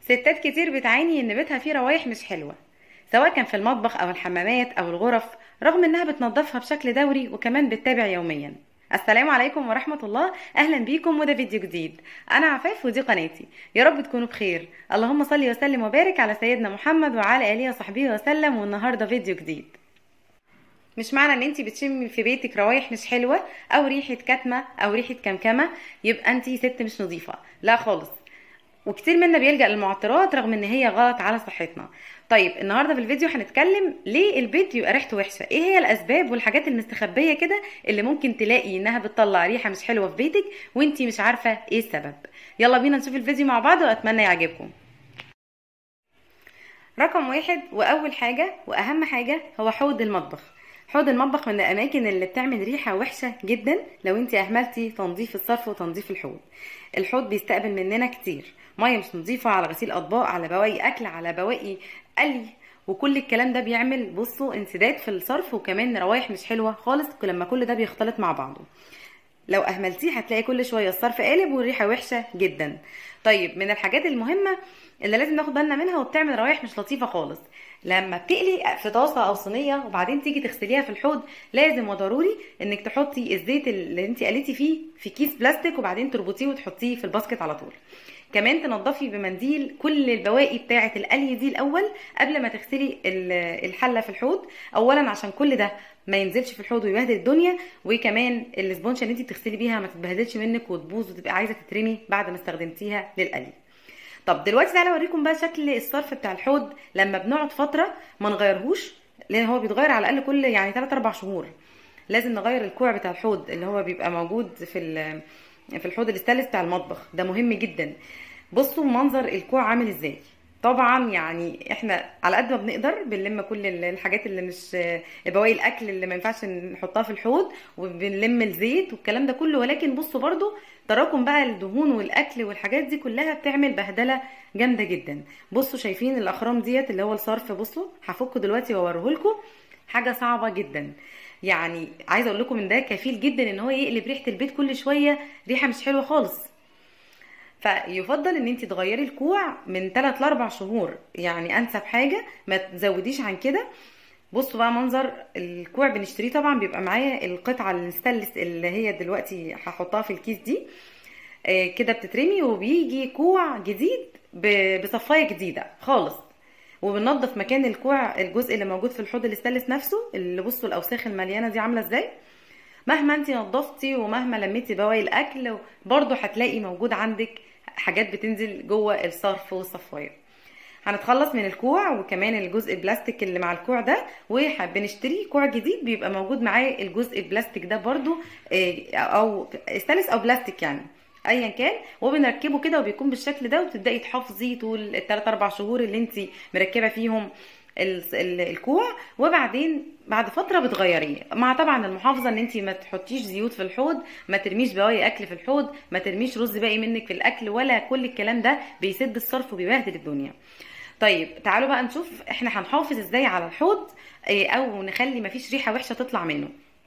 ستات كتير بتعاني ان بيتها فيه روايح مش حلوة سواء كان في المطبخ او الحمامات او الغرف رغم انها بتنظفها بشكل دوري وكمان بتتابع يوميا السلام عليكم ورحمة الله أهلا بيكم وده فيديو جديد أنا عفاف ودي قناتي يا رب تكونوا بخير اللهم صل وسلم وبارك على سيدنا محمد وعلى آله وصحبه وسلم والنهاردة فيديو جديد مش معنى ان انت بتشمي في بيتك روايح مش حلوة او ريحة كتمة او ريحة كمكمة يبقى انت ست مش نظيفة لا خالص وكتير منا بيلجأ للمعطرات رغم ان هي غلط على صحتنا طيب النهارده في الفيديو هنتكلم ليه البيت بيبقى ريحته وحشه ايه هي الاسباب والحاجات المستخبيه كده اللي ممكن تلاقي انها بتطلع ريحه مش حلوه في بيتك وانتي مش عارفه ايه السبب يلا بينا نشوف الفيديو مع بعض واتمنى يعجبكم رقم واحد واول حاجه واهم حاجه هو حوض المطبخ حوض المطبخ من الاماكن اللي بتعمل ريحه وحشه جدا لو انت اهملتي تنظيف الصرف وتنظيف الحوض الحوض بيستقبل مننا كتير ميه مش نظيفه على غسيل اطباق على بواقي اكل على بواقي قلي وكل الكلام ده بيعمل بصوا انسداد في الصرف وكمان روايح مش حلوه خالص لما كل ده بيختلط مع بعضه لو اهملتيه هتلاقي كل شويه الصرف قالب والريحه وحشه جدا طيب من الحاجات المهمه اللي لازم ناخد بالنا منها وبتعمل روايح مش لطيفه خالص لما بتقلي في طاسه او صينيه وبعدين تيجي تغسليها في الحوض لازم وضروري انك تحطي الزيت اللي انت قليتي فيه في كيس بلاستيك وبعدين تربطيه وتحطيه في الباسكت على طول كمان تنضفي بمنديل كل البواقي بتاعه القلي دي الاول قبل ما تغسلي الحله في الحوض اولا عشان كل ده ما ينزلش في الحوض ويبهدل الدنيا وكمان الاسبونشه اللي انت بتغسلي بيها ما تتبهدلش منك وتبوظ وتبقى عايزه تترمي بعد ما استخدمتيها للقلي طب دلوقتي تعالى اوريكم بقى شكل الصرف بتاع الحوض لما بنقعد فتره ما نغيرهوش لان هو بيتغير على الاقل كل يعني 3 4 شهور لازم نغير الكوع بتاع الحوض اللي هو بيبقى موجود في في الحوض الاستانلس بتاع المطبخ ده مهم جدا بصوا منظر الكوع عامل ازاي طبعا يعني احنا على قد ما بنقدر بنلم كل الحاجات اللي مش بواقي الاكل اللي ما ينفعش نحطها في الحوض وبنلم الزيت والكلام ده كله ولكن بصوا برضو تراكم بقى الدهون والاكل والحاجات دي كلها بتعمل بهدله جامده جدا بصوا شايفين الاخرام ديت اللي هو الصرف بصوا هفكه دلوقتي واوريه لكم حاجه صعبه جدا يعني عايزه اقول لكم ان ده كفيل جدا ان هو يقلب ريحه البيت كل شويه ريحه مش حلوه خالص فيفضل ان انت تغيري الكوع من 3 ل 4 شهور يعني انسب حاجه ما تزوديش عن كده بصوا بقى منظر الكوع بنشتريه طبعا بيبقى معايا القطعه الستانلس اللي هي دلوقتي هحطها في الكيس دي آه كده بتترمي وبيجي كوع جديد بصفايه جديده خالص وبننضف مكان الكوع الجزء اللي موجود في الحوض الاستانلس نفسه اللي بصوا الاوساخ المليانه دي عامله ازاي مهما انت نضفتي ومهما لميتي بواقي الاكل برضو هتلاقي موجود عندك حاجات بتنزل جوه الصرف والصفايه هنتخلص من الكوع وكمان الجزء البلاستيك اللي مع الكوع ده وبنشتري كوع جديد بيبقى موجود معاه الجزء البلاستيك ده برضو او استانلس او بلاستيك يعني ايا كان وبنركبه كده وبيكون بالشكل ده وبتبداي تحافظي طول الثلاث اربع شهور اللي انت مركبه فيهم الكوع وبعدين بعد فتره بتغيريه مع طبعا المحافظه ان انت ما تحطيش زيوت في الحوض ما ترميش بواقي اكل في الحوض ما ترميش رز باقي منك في الاكل ولا كل الكلام ده بيسد الصرف وبيبهدل الدنيا طيب تعالوا بقى نشوف احنا هنحافظ ازاي على الحوض او نخلي مفيش ريحه وحشه تطلع منه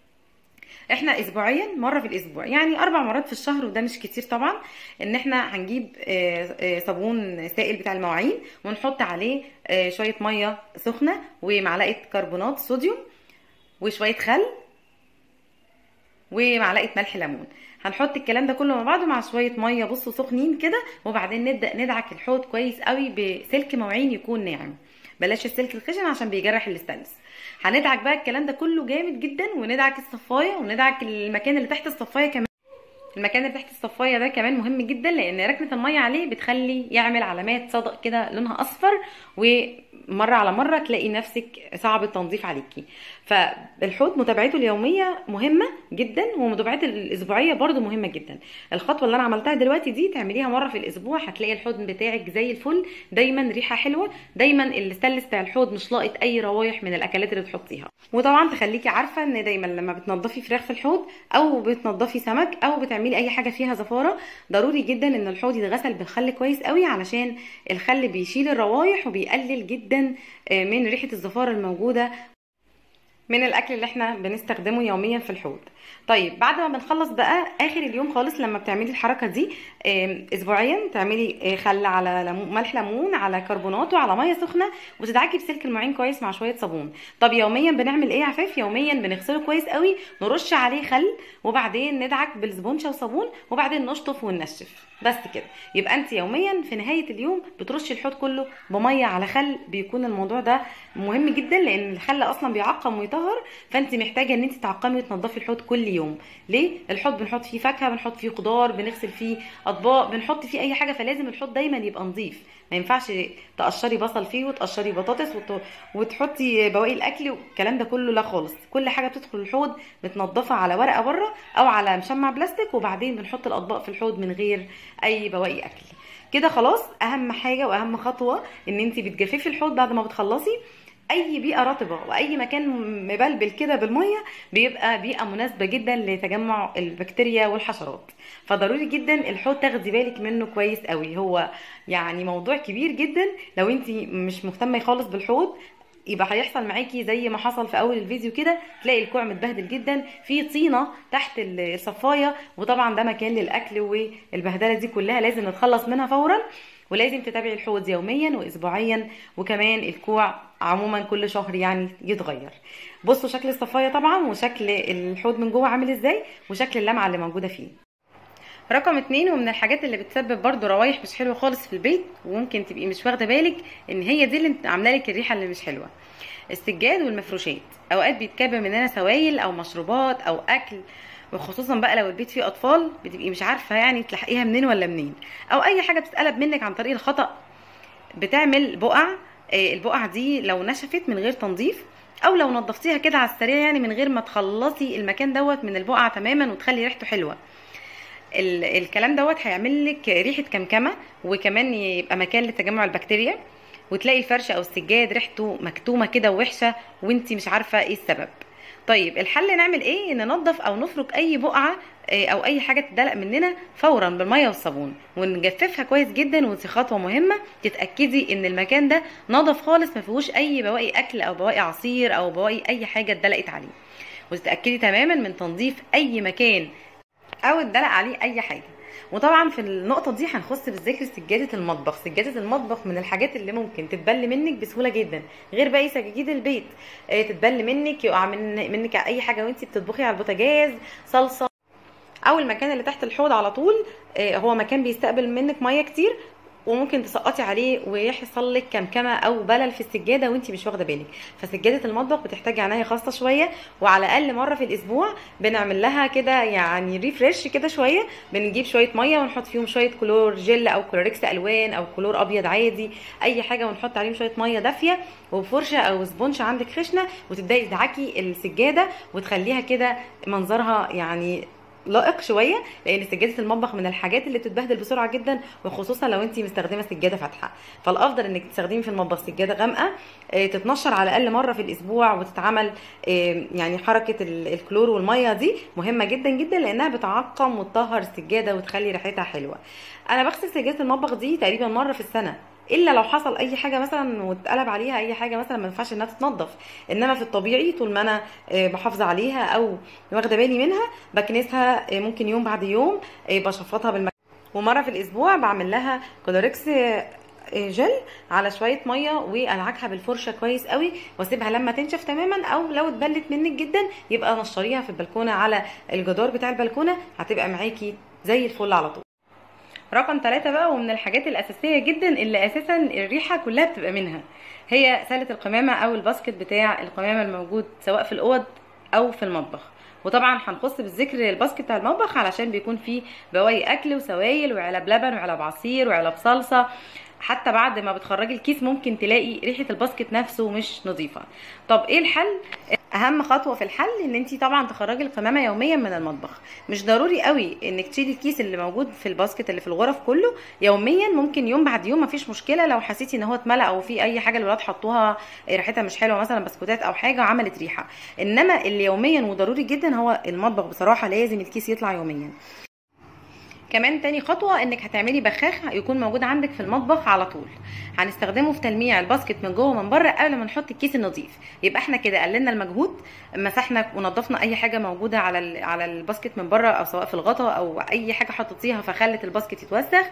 احنا اسبوعيا مره في الاسبوع يعني اربع مرات في الشهر وده مش كتير طبعا ان احنا هنجيب صابون سائل بتاع المواعين ونحط عليه شويه ميه سخنه ومعلقه كربونات صوديوم وشويه خل ومعلقه ملح ليمون هنحط الكلام ده كله مع بعضه مع شويه ميه بصوا سخنين كده وبعدين نبدا ندعك الحوض كويس قوي بسلك مواعين يكون ناعم بلاش السلك الخشن عشان بيجرح الاستانلس هندعك بقى الكلام ده كله جامد جدا وندعك الصفايه وندعك المكان اللي تحت الصفايه كمان المكان اللي تحت الصفايه ده كمان مهم جدا لان ركنه الميه عليه بتخلي يعمل علامات صدق كده لونها اصفر ومره على مره تلاقي نفسك صعب التنظيف عليكي فالحوض متابعته اليوميه مهمه جدا ومتابعته الاسبوعيه برده مهمه جدا الخطوه اللي انا عملتها دلوقتي دي تعمليها مره في الاسبوع هتلاقي الحوض بتاعك زي الفل دايما ريحه حلوه دايما الاستانلس بتاع الحوض مش لاقط اي روايح من الاكلات اللي بتحطيها وطبعا تخليكي عارفه ان دايما لما بتنضفي فراخ في الحوض او بتنضفي سمك او بتعملي اي حاجه فيها زفاره ضروري جدا ان الحوض يتغسل بالخل كويس قوي علشان الخل بيشيل الروايح وبيقلل جدا من ريحه الزفاره الموجوده من الاكل اللي احنا بنستخدمه يوميا في الحوض طيب بعد ما بنخلص بقى اخر اليوم خالص لما بتعملي الحركه دي آم، اسبوعيا تعملي آه، خل على ليمون ملح ليمون على كربونات وعلى ميه سخنه وتدعكي بسلك المعين كويس مع شويه صابون طب يوميا بنعمل ايه يا عفاف يوميا بنغسله كويس قوي نرش عليه خل وبعدين ندعك بالسبونشه وصابون وبعدين نشطف وننشف بس كده يبقى انت يوميا في نهايه اليوم بترشي الحوض كله بميه على خل بيكون الموضوع ده مهم جدا لان الخل اصلا بيعقم ويطهر فانت محتاجه ان انت تعقمي وتنضفي الحوض كل يوم ليه الحوض بنحط فيه فاكهه بنحط فيه خضار بنغسل فيه اطباق بنحط فيه اي حاجه فلازم الحوض دايما يبقى نظيف ما ينفعش تقشري بصل فيه وتقشري بطاطس وت... وتحطي بواقي الاكل والكلام ده كله لا خالص كل حاجه بتدخل الحوض متنضفه على ورقه بره او على مشمع بلاستيك وبعدين بنحط الاطباق في الحوض من غير اي بواقي اكل كده خلاص اهم حاجه واهم خطوه ان انت بتجففي الحوض بعد ما بتخلصي اي بيئه رطبه واي مكان مبلبل كده بالميه بيبقى بيئه مناسبه جدا لتجمع البكتيريا والحشرات فضروري جدا الحوض تاخدي بالك منه كويس قوي هو يعني موضوع كبير جدا لو انت مش مهتمه خالص بالحوض يبقى هيحصل معاكي زي ما حصل في اول الفيديو كده تلاقي الكوع متبهدل جدا في طينه تحت الصفايه وطبعا ده مكان للاكل والبهدله دي كلها لازم نتخلص منها فورا ولازم تتابعي الحوض يوميا واسبوعيا وكمان الكوع عموما كل شهر يعني يتغير بصوا شكل الصفايه طبعا وشكل الحوض من جوه عامل ازاي وشكل اللمعه اللي موجوده فيه رقم اتنين ومن الحاجات اللي بتسبب برضو روايح مش حلوه خالص في البيت وممكن تبقي مش واخده بالك ان هي دي اللي عامله لك الريحه اللي مش حلوه السجاد والمفروشات اوقات بيتكب مننا سوائل او مشروبات او اكل وخصوصا بقى لو البيت فيه اطفال بتبقي مش عارفه يعني تلحقيها منين ولا منين او اي حاجه بتتقلب منك عن طريق الخطا بتعمل بقع آه، البقع دي لو نشفت من غير تنظيف او لو نظفتيها كده على السريع يعني من غير ما تخلصي المكان دوت من البقعه تماما وتخلي ريحته حلوه ال- الكلام دوت هيعمل لك ريحه كمكمه وكمان يبقى مكان لتجمع البكتيريا وتلاقي الفرش او السجاد ريحته مكتومه كده ووحشه وانت مش عارفه ايه السبب طيب الحل نعمل ايه ننظف او نفرك اي بقعه آه، او اي حاجه تدلق مننا فورا بالميه والصابون ونجففها كويس جدا ودي خطوه مهمه تتاكدي ان المكان ده نضف خالص ما فيهوش اي بواقي اكل او بواقي عصير او بواقي اي حاجه اتدلقت عليه وتتاكدي تماما من تنظيف اي مكان او اتدلق عليه اي حاجه وطبعا في النقطة دي هنخص بالذكر سجادة المطبخ، سجادة المطبخ من الحاجات اللي ممكن تتبل منك بسهولة جدا، غير باقي سجاجيد البيت، آه، تتبل منك يقع من منك اي حاجة وانت بتطبخي على البوتاجاز، صلصة او المكان اللي تحت الحوض على طول آه، هو مكان بيستقبل منك ميه كتير وممكن تسقطي عليه ويحصل لك كمكمه او بلل في السجاده وانت مش واخده بالك فسجاده المطبخ بتحتاج عنايه خاصه شويه وعلى الاقل مره في الاسبوع بنعمل لها كده يعني ريفرش كده شويه بنجيب شويه ميه ونحط فيهم شويه كلور جل او كلوريكس الوان او كلور ابيض عادي اي حاجه ونحط عليهم شويه ميه دافيه وبفرشه او سبونج عندك خشنه وتبداي تدعكي السجاده وتخليها كده منظرها يعني لائق شويه لان سجاده المطبخ من الحاجات اللي بتتبهدل بسرعه جدا وخصوصا لو انت مستخدمه سجاده فاتحه فالافضل انك تستخدمي في المطبخ سجاده غامقه آه، تتنشر على الاقل مره في الاسبوع وتتعمل آه، يعني حركه ال- الكلور والميه دي مهمه جدا جدا لانها بتعقم وتطهر السجاده وتخلي ريحتها حلوه انا بغسل سجاده المطبخ دي تقريبا مره في السنه الا لو حصل اي حاجه مثلا واتقلب عليها اي حاجه مثلا ما ينفعش انها تتنضف انما في الطبيعي طول ما انا آه، بحافظ عليها او واخده بالي منها بكنسها آه، ممكن يوم بعد يوم آه، بشفطها بالمكان ومره في الاسبوع بعمل لها كلوركس آه، جل على شويه ميه وادعكها بالفرشه كويس قوي واسيبها لما تنشف تماما او لو اتبلت منك جدا يبقى نشريها في البلكونه على الجدار بتاع البلكونه هتبقى معاكي زي الفل على طول رقم ثلاثة بقى ومن الحاجات الأساسية جدا اللي أساسا الريحة كلها بتبقى منها هي سلة القمامة أو الباسكت بتاع القمامة الموجود سواء في الأوض أو في المطبخ وطبعا هنخص بالذكر الباسكت بتاع المطبخ علشان بيكون فيه بواقي أكل وسوائل وعلب لبن وعلب عصير وعلب صلصة حتى بعد ما بتخرجي الكيس ممكن تلاقي ريحه الباسكت نفسه مش نظيفه طب ايه الحل اهم خطوه في الحل ان انت طبعا تخرجي القمامه يوميا من المطبخ مش ضروري قوي انك تشيلي الكيس اللي موجود في الباسكت اللي في الغرف كله يوميا ممكن يوم بعد يوم مفيش مشكله لو حسيتي ان هو اتملى او في اي حاجه الولاد حطوها ريحتها مش حلوه مثلا بسكوتات او حاجه وعملت ريحه انما اللي يوميا وضروري جدا هو المطبخ بصراحه لازم الكيس يطلع يوميا كمان تاني خطوة انك هتعملي بخاخ يكون موجود عندك في المطبخ على طول هنستخدمه في تلميع الباسكت من جوه ومن بره قبل ما نحط الكيس النظيف يبقى احنا كده قللنا المجهود مسحنا ونضفنا اي حاجة موجودة على ال- على الباسكت من بره او سواء في الغطا او اي حاجة حطيتيها فخلت الباسكت يتوسخ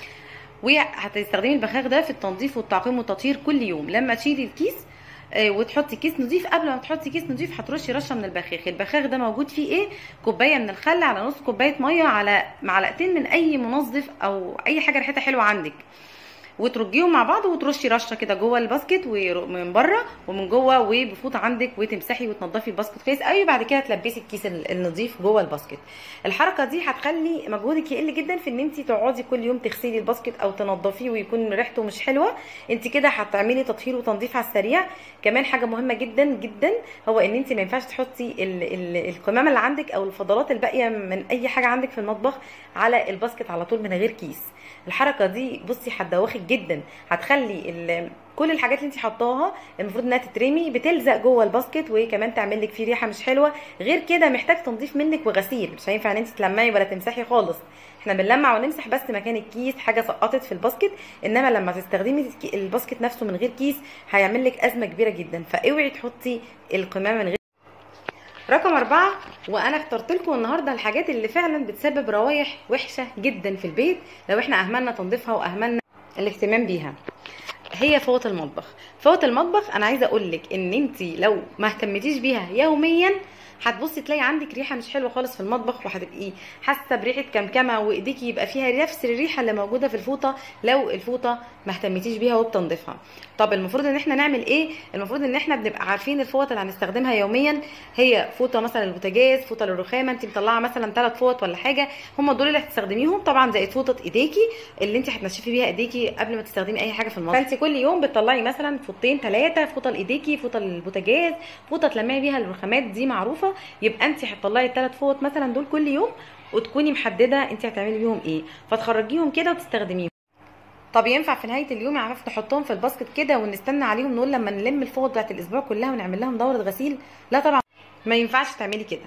وهتستخدمي البخاخ ده في التنظيف والتعقيم والتطهير كل يوم لما تشيلي الكيس آه، وتحطي كيس نظيف قبل ما تحطي كيس نظيف هترشي رشه من البخاخ البخاخ ده موجود فيه ايه كوبايه من الخل على نص كوبايه ميه على معلقتين من اي منظف او اي حاجه ريحتها حلوه عندك وترجيهم مع بعض وترشي رشه كده جوه الباسكت ومن بره ومن جوه وبفوطه عندك وتمسحي وتنضفي الباسكت كويس قوي بعد كده تلبسي الكيس ال- النظيف جوه الباسكت الحركه دي هتخلي مجهودك يقل جدا في ان انت تقعدي كل يوم تغسلي الباسكت او تنضفيه ويكون ريحته مش حلوه انت كده هتعملي تطهير وتنظيف على السريع كمان حاجه مهمه جدا جدا هو ان انت ما ينفعش تحطي ال- ال- القمامه اللي عندك او الفضلات الباقيه من اي حاجه عندك في المطبخ على الباسكت على طول من غير كيس الحركه دي بصي هتدوخك جدا هتخلي ال- كل الحاجات اللي انت حطاها المفروض انها تترمي بتلزق جوه الباسكت وكمان تعمل لك فيه ريحه مش حلوه غير كده محتاج تنظيف منك وغسيل مش هينفع ان انت تلمعي ولا تمسحي خالص احنا بنلمع ونمسح بس مكان الكيس حاجه سقطت في الباسكت انما لما تستخدمي الك- الباسكت نفسه من غير كيس هيعمل لك ازمه كبيره جدا فاوعي تحطي القمامه من غير رقم أربعة وأنا اخترت لكم النهاردة الحاجات اللي فعلا بتسبب روايح وحشة جدا في البيت لو احنا أهملنا تنظيفها وأهملنا الاهتمام بيها هي فوط المطبخ فوط المطبخ انا عايزه اقول لك ان انت لو ما اهتمتيش بيها يوميا هتبصي تلاقي عندك ريحه مش حلوه خالص في المطبخ وهتبقي حاسه بريحه كمكمه وايديكي يبقى فيها نفس الريحه اللي موجوده في الفوطه لو الفوطه ما اهتمتيش بيها وبتنظيفها طب المفروض ان احنا نعمل ايه المفروض ان احنا بنبقى عارفين الفوط اللي هنستخدمها يوميا هي فوطه مثلا البوتاجاز فوطه للرخامه انت مطلعه مثلا ثلاث فوط ولا حاجه هم دول اللي هتستخدميهم طبعا زائد فوطه ايديكي اللي انت هتنشفي بيها ايديكي قبل ما تستخدمي اي حاجه في المطبخ فانت كل يوم بتطلعي مثلا فوطتين ثلاثه فوطه لايديكي فوطه للبوتاجاز فوطه تلمعي بيها الرخامات دي معروفه يبقى انت هتطلعي الثلاث فوط مثلا دول كل يوم وتكوني محدده انت هتعملي بيهم ايه فتخرجيهم كده وتستخدميهم طب ينفع في نهايه اليوم يعرف نحطهم في الباسكت كده ونستنى عليهم نقول لما نلم الفوط بتاعت الاسبوع كلها ونعمل لهم دوره غسيل لا طبعا ما ينفعش تعملي كده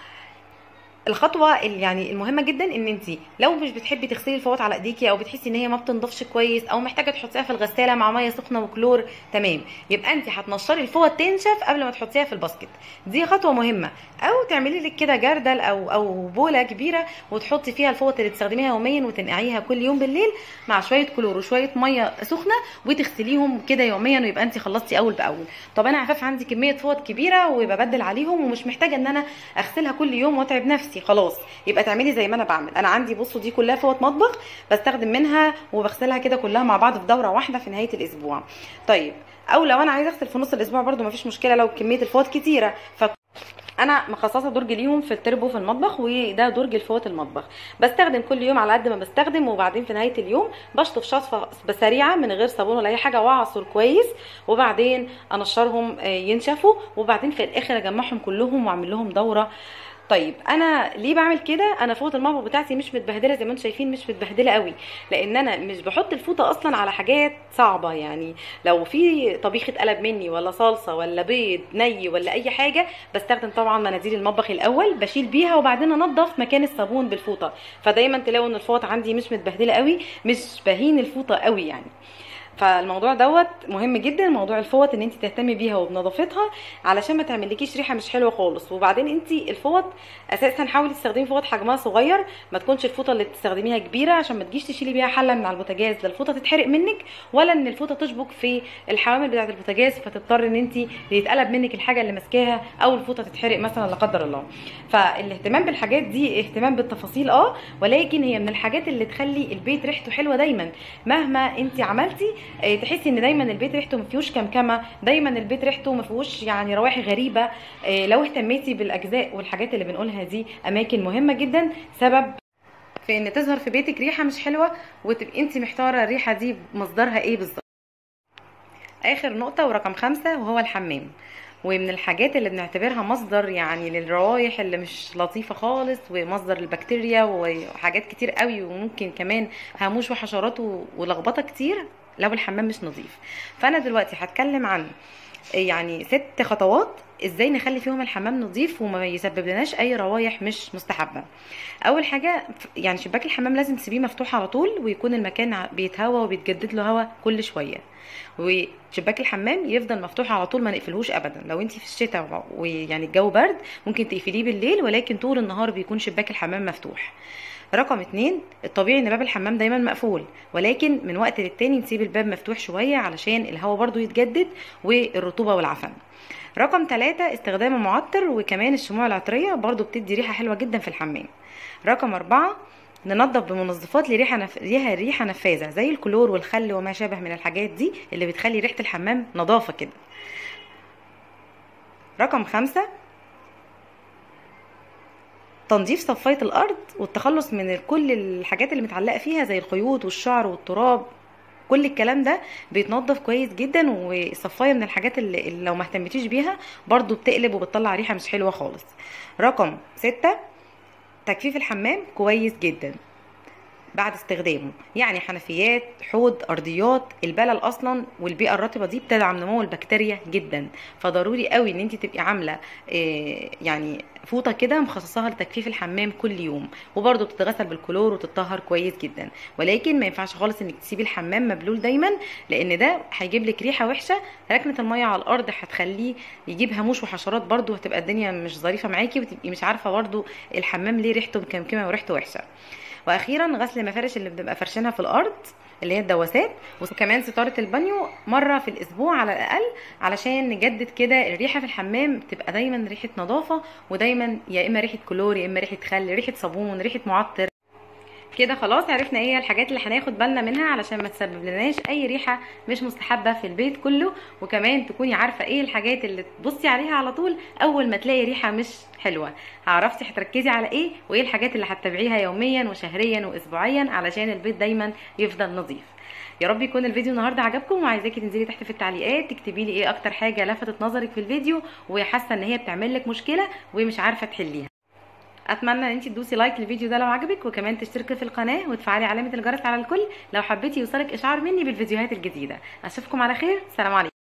الخطوه اللي يعني المهمه جدا ان انت لو مش بتحبي تغسلي الفوط على ايديكي او بتحسي ان هي ما بتنضفش كويس او محتاجه تحطيها في الغساله مع ميه سخنه وكلور تمام يبقى انت هتنشري الفوط تنشف قبل ما تحطيها في الباسكت دي خطوه مهمه او تعملي لك كده جردل او او بوله كبيره وتحطي فيها الفوط اللي تستخدميها يوميا وتنقعيها كل يوم بالليل مع شويه كلور وشويه ميه سخنه وتغسليهم كده يوميا ويبقى انت خلصتي اول باول طب انا عفاف عندي كميه فوط كبيره وببدل عليهم ومش محتاجه ان انا اغسلها كل يوم واتعب نفسي خلاص يبقى تعملي زي ما انا بعمل انا عندي بصوا دي كلها فوط مطبخ بستخدم منها وبغسلها كده كلها مع بعض في دوره واحده في نهايه الاسبوع طيب او لو انا عايزه اغسل في نص الاسبوع برده مفيش مشكله لو كميه الفوط كتيره ف انا مخصصه درج ليهم في التربو في المطبخ وده درج الفوط المطبخ بستخدم كل يوم على قد ما بستخدم وبعدين في نهايه اليوم بشطف شطفه سريعه من غير صابون ولا اي حاجه واعصر كويس وبعدين انشرهم آه، ينشفوا وبعدين في الاخر اجمعهم كلهم واعمل لهم دوره طيب انا ليه بعمل كده انا فوط المطبخ بتاعتي مش متبهدله زي ما انتم شايفين مش متبهدله قوي لان انا مش بحط الفوطه اصلا على حاجات صعبه يعني لو في طبيخ اتقلب مني ولا صلصه ولا بيض ني ولا اي حاجه بستخدم طبعا مناديل المطبخ الاول بشيل بيها وبعدين انضف مكان الصابون بالفوطه فدايما تلاقوا ان الفوط عندي مش متبهدله قوي مش بهين الفوطه قوي يعني فالموضوع دوت مهم جدا موضوع الفوط ان انت تهتمي بيها وبنظافتها علشان ما تعملكيش ريحه مش حلوه خالص وبعدين انت الفوط اساسا حاولي تستخدمي فوط حجمها صغير ما تكونش الفوطه اللي بتستخدميها كبيره عشان ما تجيش تشيلي بيها حله من على البوتاجاز لا الفوطه تتحرق منك ولا ان الفوطه تشبك في الحوامل بتاعه البوتاجاز فتضطر ان انت يتقلب منك الحاجه اللي ماسكاها او الفوطه تتحرق مثلا لا قدر الله فالاهتمام بالحاجات دي اهتمام بالتفاصيل اه ولكن هي من الحاجات اللي تخلي البيت ريحته حلوه دايما مهما انت عملتي آه، تحسي ان دايما البيت ريحته ما فيهوش كمكمه دايما البيت ريحته ما فيهوش يعني روائح غريبه آه، لو اهتميتي بالاجزاء والحاجات اللي بنقولها دي اماكن مهمه جدا سبب في ان تظهر في بيتك ريحه مش حلوه وتبقي انت محتاره الريحه دي مصدرها ايه بالظبط اخر نقطه ورقم خمسة وهو الحمام ومن الحاجات اللي بنعتبرها مصدر يعني للروائح اللي مش لطيفه خالص ومصدر البكتيريا وحاجات كتير قوي وممكن كمان هاموش وحشرات و- ولخبطه كتير لو الحمام مش نظيف فانا دلوقتي هتكلم عن يعني ست خطوات ازاي نخلي فيهم الحمام نظيف وما يسبب لناش اي روايح مش مستحبه اول حاجه يعني شباك الحمام لازم تسيبيه مفتوح على طول ويكون المكان بيتهوى وبيتجدد له هوا كل شويه وشباك الحمام يفضل مفتوح على طول ما نقفلهوش ابدا لو انت في الشتاء ويعني الجو برد ممكن تقفليه بالليل ولكن طول النهار بيكون شباك الحمام مفتوح رقم اتنين الطبيعي ان باب الحمام دايما مقفول ولكن من وقت للتاني نسيب الباب مفتوح شوية علشان الهواء برضو يتجدد والرطوبة والعفن رقم ثلاثة استخدام المعطر وكمان الشموع العطرية برضو بتدي ريحة حلوة جدا في الحمام رقم أربعة ننظف بمنظفات لريحة نف... ليها ريحة نفاذة زي الكلور والخل وما شابه من الحاجات دي اللي بتخلي ريحة الحمام نظافة كده رقم خمسة تنظيف صفايه الارض والتخلص من كل الحاجات اللي متعلقه فيها زي الخيوط والشعر والتراب كل الكلام ده بيتنضف كويس جدا والصفايه من الحاجات اللي, اللي لو ما اهتمتيش بيها برضو بتقلب وبتطلع ريحه مش حلوه خالص رقم ستة تجفيف الحمام كويس جدا بعد استخدامه يعني حنفيات حوض ارضيات البلل اصلا والبيئه الرطبه دي بتدعم نمو البكتيريا جدا فضروري قوي ان انت تبقي عامله إيه يعني فوطه كده مخصصاها لتجفيف الحمام كل يوم وبرده بتتغسل بالكلور وتتطهر كويس جدا ولكن ما ينفعش خالص انك تسيبي الحمام مبلول دايما لان ده هيجيب لك ريحه وحشه ركنه الميه على الارض هتخليه يجيب هاموش وحشرات برده وهتبقى الدنيا مش ظريفه معاكي وتبقي مش عارفه برده الحمام ليه ريحته مكمكمه وريحته وحشه واخيرا غسل المفارش اللي بنبقى فرشينها في الارض اللي هي الدواسات وكمان ستاره البانيو مره في الاسبوع على الاقل علشان نجدد كده الريحه في الحمام تبقى دايما ريحه نظافه ودايما يا اما ريحه كلور يا اما ريحه خل ريحه صابون ريحه معطر كده خلاص عرفنا ايه الحاجات اللي هناخد بالنا منها علشان ما تسبب لناش اي ريحه مش مستحبه في البيت كله وكمان تكوني عارفه ايه الحاجات اللي تبصي عليها على طول اول ما تلاقي ريحه مش حلوه عرفتي هتركزي على ايه وايه الحاجات اللي هتتابعيها يوميا وشهريا واسبوعيا علشان البيت دايما يفضل نظيف يا رب يكون الفيديو النهارده عجبكم وعايزاكي تنزلي تحت في التعليقات تكتبي لي ايه اكتر حاجه لفتت نظرك في الفيديو وحاسه ان هي بتعمل لك مشكله ومش عارفه تحليها اتمنى ان انت تدوسي لايك للفيديو ده لو عجبك وكمان تشتركي في القناه وتفعلي علامه الجرس على الكل لو حبيتي يوصلك اشعار مني بالفيديوهات الجديده اشوفكم على خير سلام عليكم